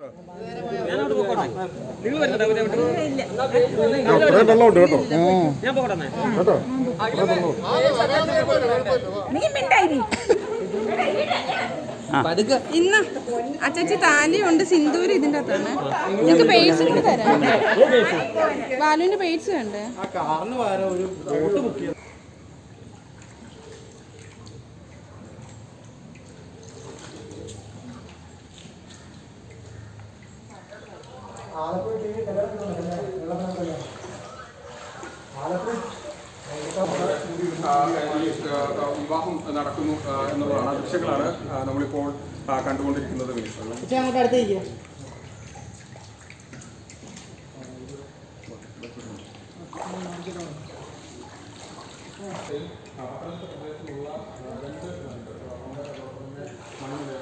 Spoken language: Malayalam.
അത്രയും വെള്ളമുണ്ട് കേട്ടോ ഞാൻ പോകട്ടെ കേട്ടോ നീ മിണ്ടായി ഇന്ന് അച്ചച്ചി താലിയുണ്ട് സിന്ദൂര് ഇതിന്റെ അകത്താണ് നിങ്ങക്ക് പേഴ്സ് കൂടെ തരാം ബാലുവിന്റെ പേഴ്സ് വേണ്ടേ ആ കാറിന് പകരം ഒരു ബോട്ട് ബുക്ക് ചെയ്ത് ആ, ഈ ആ, ആ, വിവാഹം നടക്കുന്നു ആ, എന്നുള്ളതാണ് ആ ദൃശ്യങ്ങളാണ് ആ, നമ്മളിപ്പോൾ ആ, കണ്ടുകൊണ്ടിരിക്കുന്നത് മിനിസ്റ്റർ പക്ഷേ അങ്ങോട്ട് അടുത്തേക്ക് മണ്ണിൽ